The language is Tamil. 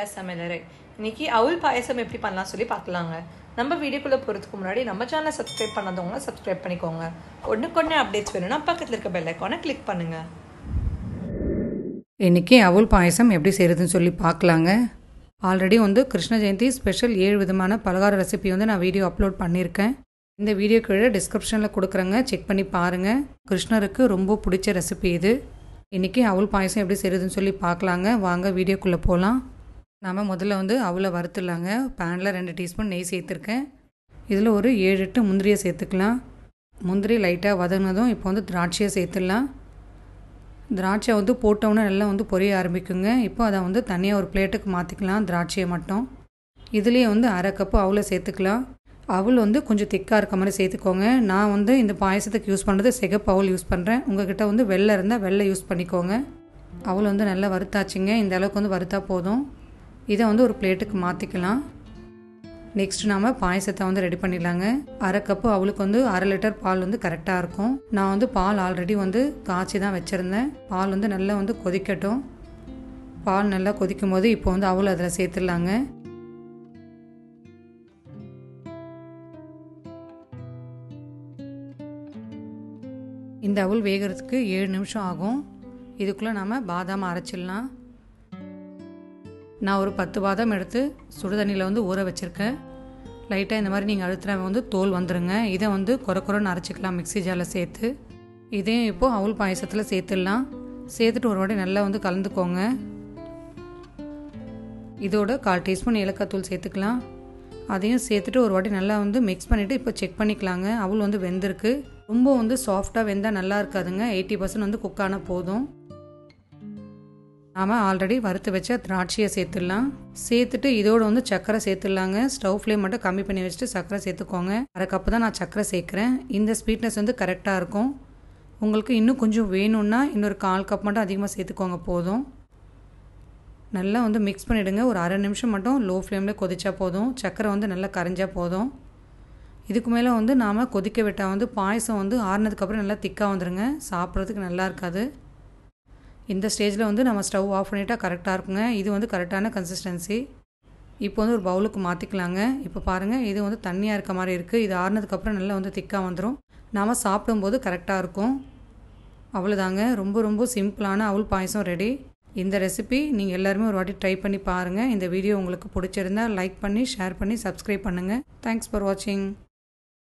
நித்யா சமையலறை இன்னைக்கு அவுல் பாயசம் எப்படி பண்ணலாம் சொல்லி பார்க்கலாங்க நம்ம வீடியோக்குள்ளே போகிறதுக்கு முன்னாடி நம்ம சேனலை சப்ஸ்கிரைப் பண்ணாதவங்க சப்ஸ்கிரைப் பண்ணிக்கோங்க ஒன்றுக்கொன்று அப்டேட்ஸ் வேணும்னா பக்கத்தில் இருக்க பெல் ஐக்கானை கிளிக் பண்ணுங்கள் இன்றைக்கி அவுல் பாயசம் எப்படி செய்கிறதுன்னு சொல்லி பார்க்கலாங்க ஆல்ரெடி வந்து கிருஷ்ண ஜெயந்தி ஸ்பெஷல் ஏழு விதமான பலகார ரெசிபி வந்து நான் வீடியோ அப்லோட் பண்ணியிருக்கேன் இந்த வீடியோ கீழே டிஸ்கிரிப்ஷனில் கொடுக்குறேங்க செக் பண்ணி பாருங்கள் கிருஷ்ணருக்கு ரொம்ப பிடிச்ச ரெசிபி இது இன்றைக்கி அவுல் பாயசம் எப்படி செய்கிறதுன்னு சொல்லி பார்க்கலாங்க வாங்க வீடியோக்குள்ளே போகலாம் நாம் முதல்ல வந்து அவளை வறுத்துடலாங்க பேனில் ரெண்டு டீஸ்பூன் நெய் சேர்த்துருக்கேன் இதில் ஒரு ஏழு எட்டு முந்திரியை சேர்த்துக்கலாம் முந்திரி லைட்டாக வதங்கினதும் இப்போ வந்து திராட்சையை சேர்த்துடலாம் திராட்சை வந்து போட்டோன்னே நல்லா வந்து பொரிய ஆரம்பிக்குங்க இப்போ அதை வந்து தனியாக ஒரு பிளேட்டுக்கு மாற்றிக்கலாம் திராட்சையை மட்டும் இதுலேயே வந்து அரை கப்பு அவளை சேர்த்துக்கலாம் அவள் வந்து கொஞ்சம் திக்காக இருக்க மாதிரி சேர்த்துக்கோங்க நான் வந்து இந்த பாயசத்துக்கு யூஸ் பண்ணுறது சிகப்பு அவள் யூஸ் பண்ணுறேன் உங்ககிட்ட வந்து வெள்ளை இருந்தால் வெள்ளை யூஸ் பண்ணிக்கோங்க அவள் வந்து நல்லா வறுத்தாச்சுங்க இந்த அளவுக்கு வந்து வறுத்தா போதும் இதை வந்து ஒரு பிளேட்டுக்கு மாற்றிக்கலாம் நெக்ஸ்ட் நாம் பாயசத்தை வந்து ரெடி பண்ணிடலாங்க அரை கப்பு அவளுக்கு வந்து அரை லிட்டர் பால் வந்து கரெக்டாக இருக்கும் நான் வந்து பால் ஆல்ரெடி வந்து காய்ச்சி தான் வச்சுருந்தேன் பால் வந்து நல்லா வந்து கொதிக்கட்டும் பால் நல்லா கொதிக்கும் போது இப்போ வந்து அவள் அதில் சேர்த்துடலாங்க இந்த அவள் வேகிறதுக்கு ஏழு நிமிஷம் ஆகும் இதுக்குள்ளே நாம் பாதாம் அரைச்சிடலாம் நான் ஒரு பத்து பாதாம் எடுத்து சுடுதண்ணியில் வந்து ஊற வச்சுருக்கேன் லைட்டாக இந்த மாதிரி நீங்கள் அழுத்துற வந்து தோல் வந்துடுங்க இதை வந்து குறை குறைன்னு அரைச்சிக்கலாம் மிக்ஸி ஜாரில் சேர்த்து இதையும் இப்போது அவுள் பாயசத்தில் சேர்த்துடலாம் சேர்த்துட்டு ஒரு வாட்டி நல்லா வந்து கலந்துக்கோங்க இதோட கால் டீஸ்பூன் ஏலக்காய் தூள் சேர்த்துக்கலாம் அதையும் சேர்த்துட்டு ஒரு வாட்டி நல்லா வந்து மிக்ஸ் பண்ணிவிட்டு இப்போ செக் பண்ணிக்கலாங்க அவள் வந்து வெந்திருக்கு ரொம்ப வந்து சாஃப்டாக வெந்தால் நல்லா இருக்காதுங்க எயிட்டி பர்சன்ட் வந்து குக் ஆனால் போதும் நாம் ஆல்ரெடி வறுத்து வச்ச திராட்சையை சேர்த்துடலாம் சேர்த்துட்டு இதோடு வந்து சர்க்கரை சேர்த்துடலாங்க ஸ்டவ் ஃப்ளேம் மட்டும் கம்மி பண்ணி வச்சுட்டு சர்க்கரை சேர்த்துக்கோங்க அரை கப்பு தான் நான் சர்க்கரை சேர்க்குறேன் இந்த ஸ்வீட்னஸ் வந்து கரெக்டாக இருக்கும் உங்களுக்கு இன்னும் கொஞ்சம் வேணும்னா இன்னொரு கால் கப் மட்டும் அதிகமாக சேர்த்துக்கோங்க போதும் நல்லா வந்து மிக்ஸ் பண்ணிவிடுங்க ஒரு அரை நிமிஷம் மட்டும் லோ ஃப்ளேமில் கொதிச்சா போதும் சர்க்கரை வந்து நல்லா கரைஞ்சா போதும் இதுக்கு மேலே வந்து நாம் கொதிக்க விட்டால் வந்து பாயசம் வந்து ஆறுனதுக்கப்புறம் நல்லா திக்காக வந்துடுங்க சாப்பிட்றதுக்கு நல்லா இருக்காது இந்த ஸ்டேஜில் வந்து நம்ம ஸ்டவ் ஆஃப் பண்ணிட்டா கரெக்டாக இருக்குங்க இது வந்து கரெக்டான கன்சிஸ்டன்சி இப்போ வந்து ஒரு பவுலுக்கு மாற்றிக்கலாங்க இப்போ பாருங்கள் இது வந்து தண்ணியாக இருக்க மாதிரி இருக்குது இது ஆறுனதுக்கப்புறம் நல்லா வந்து திக்காக வந்துடும் நாம் சாப்பிடும்போது கரெக்டாக இருக்கும் அவ்வளோதாங்க ரொம்ப ரொம்ப சிம்பிளான அவுள் பாயசம் ரெடி இந்த ரெசிபி நீங்கள் எல்லாருமே ஒரு வாட்டி ட்ரை பண்ணி பாருங்கள் இந்த வீடியோ உங்களுக்கு பிடிச்சிருந்தா லைக் பண்ணி ஷேர் பண்ணி சப்ஸ்கிரைப் பண்ணுங்கள் தேங்க்ஸ் ஃபார் வாட்சிங்